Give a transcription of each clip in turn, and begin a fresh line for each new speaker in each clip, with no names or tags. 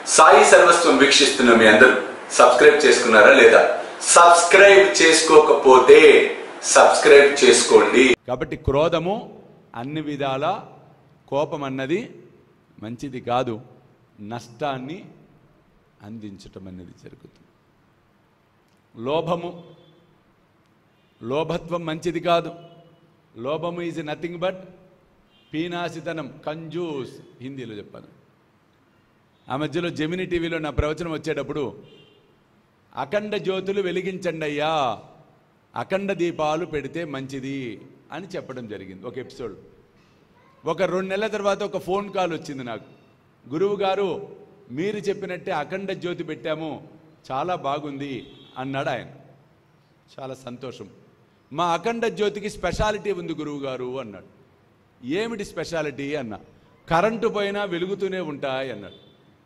సాయి సర్వస్వం వీక్షిస్తున్న మీ అందరూ సబ్స్క్రైబ్ చేసుకున్నారా లేదా సబ్స్క్రైబ్ చేసుకోకపోతే సబ్స్క్రైబ్ చేసుకోండి
కాబట్టి క్రోధము అన్ని విధాల కోపం అన్నది మంచిది కాదు నష్టాన్ని అందించటం అనేది జరుగుతుంది లోభము లోభత్వం మంచిది కాదు లోభము ఈజ్ నథింగ్ బట్ పీనాసితనం కంజూస్ హిందీలో చెప్పాను ఆ మధ్యలో జెమిని టీవీలో నా ప్రవచనం వచ్చేటప్పుడు అఖండ జ్యోతులు వెలిగించండి అయ్యా అఖండ దీపాలు పెడితే మంచిది అని చెప్పడం జరిగింది ఒక ఎపిసోడ్ ఒక రెండు నెలల తర్వాత ఒక ఫోన్ కాల్ వచ్చింది నాకు గురువు గారు మీరు చెప్పినట్టే అఖండ జ్యోతి పెట్టాము చాలా బాగుంది అన్నాడు ఆయన చాలా సంతోషం మా అఖండ జ్యోతికి స్పెషాలిటీ ఉంది గురువు గారు అన్నాడు ఏమిటి స్పెషాలిటీ అన్న కరెంటు పోయినా వెలుగుతూనే ఉంటాయి అన్నాడు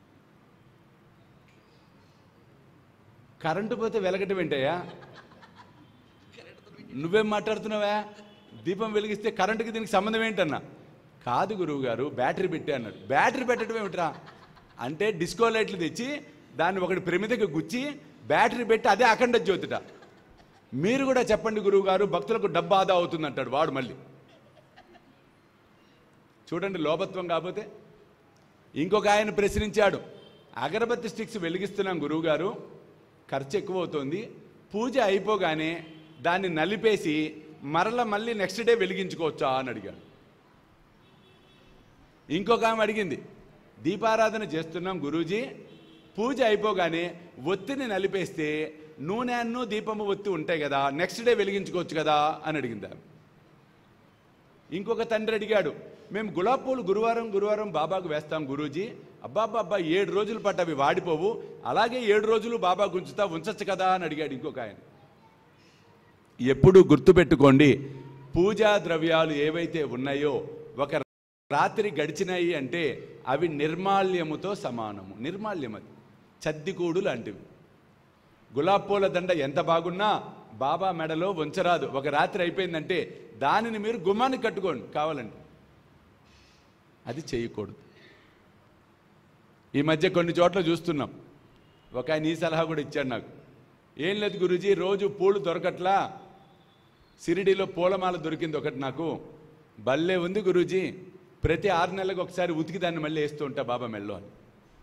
కరెంటు పోతే వెలగటం ఏంటయ్యా నువ్వేం మాట్లాడుతున్నావా దీపం వెలిగిస్తే కరెంటుకి దీనికి సంబంధం ఏంటన్నా కాదు గురువు గారు బ్యాటరీ పెట్టే అన్నాడు బ్యాటరీ పెట్టడం ఏమిట్రా అంటే డిస్కో లైట్లు తెచ్చి దాన్ని ఒకటి ప్రమిదకి గుచ్చి బ్యాటరీ పెట్టి అదే అఖండ జ్యోతిట మీరు కూడా చెప్పండి గురువు గారు భక్తులకు డబ్బు ఆదా అవుతుంది అంటాడు వాడు మళ్ళీ చూడండి లోభత్వం కాకపోతే ఇంకొక ఆయన ప్రశ్నించాడు అగరబత్తి స్టిక్స్ వెలిగిస్తున్నాం గురువుగారు ఖర్చు ఎక్కువ అవుతుంది పూజ అయిపోగానే దాన్ని నలిపేసి మరల మళ్ళీ నెక్స్ట్ డే వెలిగించుకోవచ్చా అని అడిగాడు ఇంకొక ఆమె అడిగింది దీపారాధన చేస్తున్నాం గురూజీ పూజ అయిపోగానే ఒత్తిని నలిపేస్తే నూనె అన్ను దీపము ఒత్తి ఉంటాయి కదా నెక్స్ట్ డే వెలిగించుకోవచ్చు కదా అని అడిగింది ఆమె ఇంకొక తండ్రి అడిగాడు మేము గులాబ్ పూలు గురువారం గురువారం బాబాకు వేస్తాం గురూజీ అబ్బాబ్బా ఏడు రోజుల పాటు అవి వాడిపోవు అలాగే ఏడు రోజులు బాబా గుంచుతా ఉంచచ్చు కదా అని అడిగాడు ఇంకొక ఆయన ఎప్పుడు గుర్తుపెట్టుకోండి పూజా ద్రవ్యాలు ఏవైతే ఉన్నాయో ఒక రాత్రి గడిచినాయి అంటే అవి నిర్మాల్యముతో సమానము నిర్మాల్యం అది చద్దికూడు లాంటివి గులాబ్ పూల దండ ఎంత బాగున్నా బాబా మెడలో ఉంచరాదు ఒక రాత్రి అయిపోయిందంటే దానిని మీరు గుమ్మానికి కట్టుకోండి కావాలండి అది చేయకూడదు ఈ మధ్య కొన్ని చోట్ల చూస్తున్నాం ఒక ఆయన ఈ సలహా కూడా ఇచ్చాడు నాకు ఏం లేదు గురూజీ రోజు పూలు దొరకట్లా సిరిడిలో పూలమాల దొరికింది ఒకటి నాకు భలే ఉంది గురూజీ ప్రతి ఆరు నెలలకు ఒకసారి ఉతికి దాన్ని మళ్ళీ వేస్తూ ఉంటా బాబా మెల్లో అని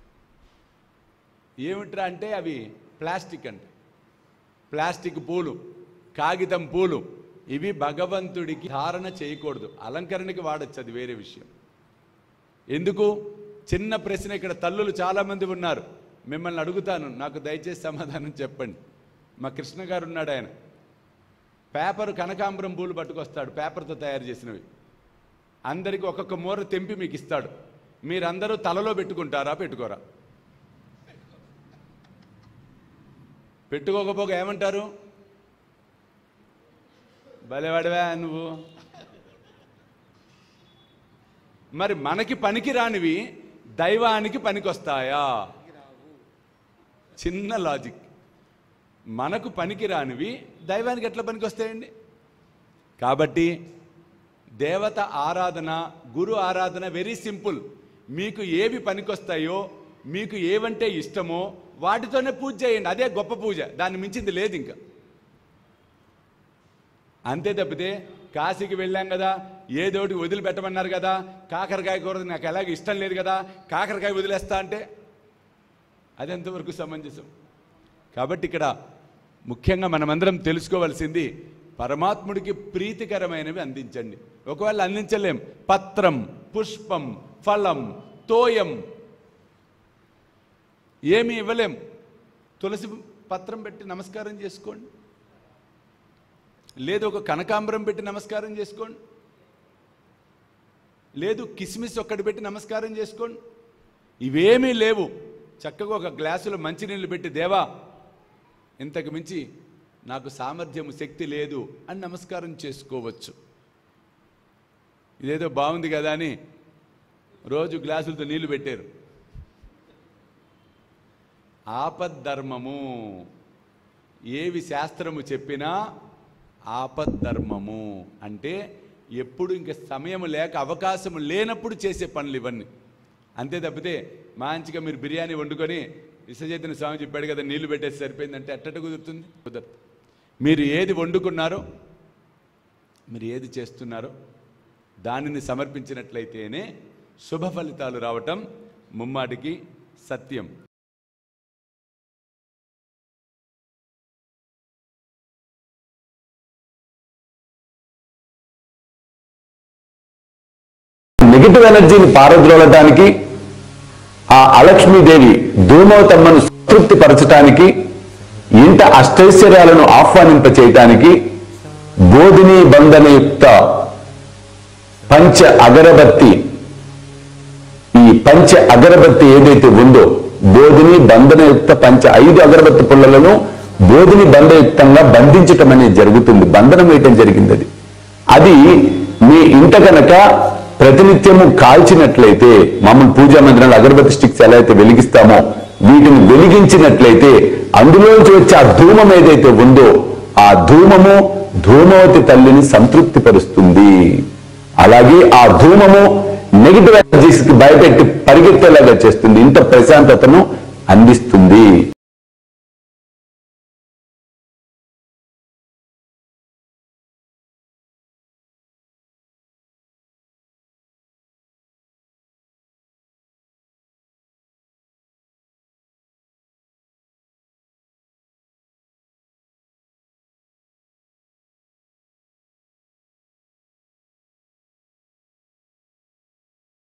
ఏమిట్రా అంటే అవి ప్లాస్టిక్ అంటే ప్లాస్టిక్ పూలు కాగితం పూలు ఇవి భగవంతుడికి ధారణ చేయకూడదు అలంకరణకి వాడచ్చు అది వేరే విషయం ఎందుకు చిన్న ప్రశ్న ఇక్కడ తల్లులు చాలామంది ఉన్నారు మిమ్మల్ని అడుగుతాను నాకు దయచేసి సమాధానం చెప్పండి మా కృష్ణ గారు ఉన్నాడు ఆయన పేపర్ కనకాంబరం పూలు పట్టుకొస్తాడు పేపర్తో తయారు చేసినవి అందరికి ఒక్కొక్క మూర తెంపి మీకు ఇస్తాడు మీరందరూ తలలో పెట్టుకుంటారా పెట్టుకోరా పెట్టుకోకపోగా ఏమంటారు భలేవాడివా నువ్వు మరి మనకి పనికి రానివి దైవానికి పనికొస్తాయా చిన్న లాజిక్ మనకు పనికి రానివి దైవానికి ఎట్లా పనికొస్తాయండి కాబట్టి దేవత ఆరాధన గురు ఆరాధన వెరీ సింపుల్ మీకు ఏవి పనికొస్తాయో మీకు ఏవంటే ఇష్టమో వాటితోనే పూజ చేయండి అదే గొప్ప పూజ దాన్ని మించింది లేదు ఇంకా అంతే తప్పితే కాశీకి వెళ్ళాం కదా ఏదోటి వదిలిపెట్టమన్నారు కదా కాకరకాయ కూర నాకు ఎలాగ ఇష్టం లేదు కదా కాకరకాయ వదిలేస్తా అంటే అది ఎంతవరకు సమంజసం కాబట్టి ఇక్కడ ముఖ్యంగా మనమందరం తెలుసుకోవాల్సింది పరమాత్ముడికి ప్రీతికరమైనవి అందించండి ఒకవేళ అందించలేం పత్రం పుష్పం ఫలం తోయం ఏమీ ఇవ్వలేం తులసి పత్రం పెట్టి నమస్కారం చేసుకోండి లేదు ఒక కనకాంబరం పెట్టి నమస్కారం చేసుకోండి లేదు కిస్మిస్ ఒక్కటి పెట్టి నమస్కారం చేసుకోండి ఇవేమీ లేవు చక్కగా ఒక గ్లాసులో మంచినీళ్ళు పెట్టి దేవా ఇంతకు మించి నాకు సామర్థ్యము శక్తి లేదు అని నమస్కారం చేసుకోవచ్చు ఇదేదో బాగుంది కదా అని రోజు గ్లాసులతో నీళ్లు పెట్టారు ఆపద్ధర్మము ఏవి శాస్త్రము చెప్పినా ఆపద్ధర్మము అంటే ఎప్పుడు ఇంక సమయం లేక అవకాశం లేనప్పుడు చేసే పనులు ఇవన్నీ అంతే తప్పితే మంచిగా మీరు బిర్యానీ వండుకొని విశ్వచైతన్య స్వామి చెప్పాడు కదా నీళ్లు పెట్టేసి సరిపోయిందంటే అట్టట కుదురుతుంది కుదరదు మీరు ఏది వండుకున్నారో మీరు ఏది చేస్తున్నారో దానిని సమర్పించినట్లయితేనే శుభ ఫలితాలు రావటం ముమ్మాటికి సత్యం
నెగిటివ్ ఎనర్జీని పారద్రోలటానికి ఆ అలక్ష్మీదేవి ధూమవతమ్మను సంతృప్తి పరచటానికి ఇంట అష్టైశ్వర్యాలను ఆహ్వానింప చేయటానికి బోధిని బంధనయుక్త పంచ అగరబత్తి ఈ పంచ అగరబత్తి ఏదైతే ఉందో బోధిని బంధనయుక్త పంచ ఐదు అగరబత్తి పుల్లలను బోధిని బంధయుక్తంగా బంధించటం అనేది జరుగుతుంది బంధనం వేయటం జరిగింది అది అది మీ ఇంట కనుక ప్రతినిత్యము కాల్చినట్లయితే మామూలు పూజా మందిరాలు అగరబత్తి స్టిక్స్ ఎలా అయితే వెలిగిస్తామో వీటిని వెలిగించినట్లయితే అందులోంచి వచ్చే ఆ ధూమం ఏదైతే ఉందో ఆ ధూమము ధూమవతి తల్లిని సంతృప్తి పరుస్తుంది అలాగే ఆ ధూమము నెగిటివ్ ఎనర్జీస్ కి భయపెట్టి పరిగెత్తేలాగా చేస్తుంది ఇంత ప్రశాంతతను అందిస్తుంది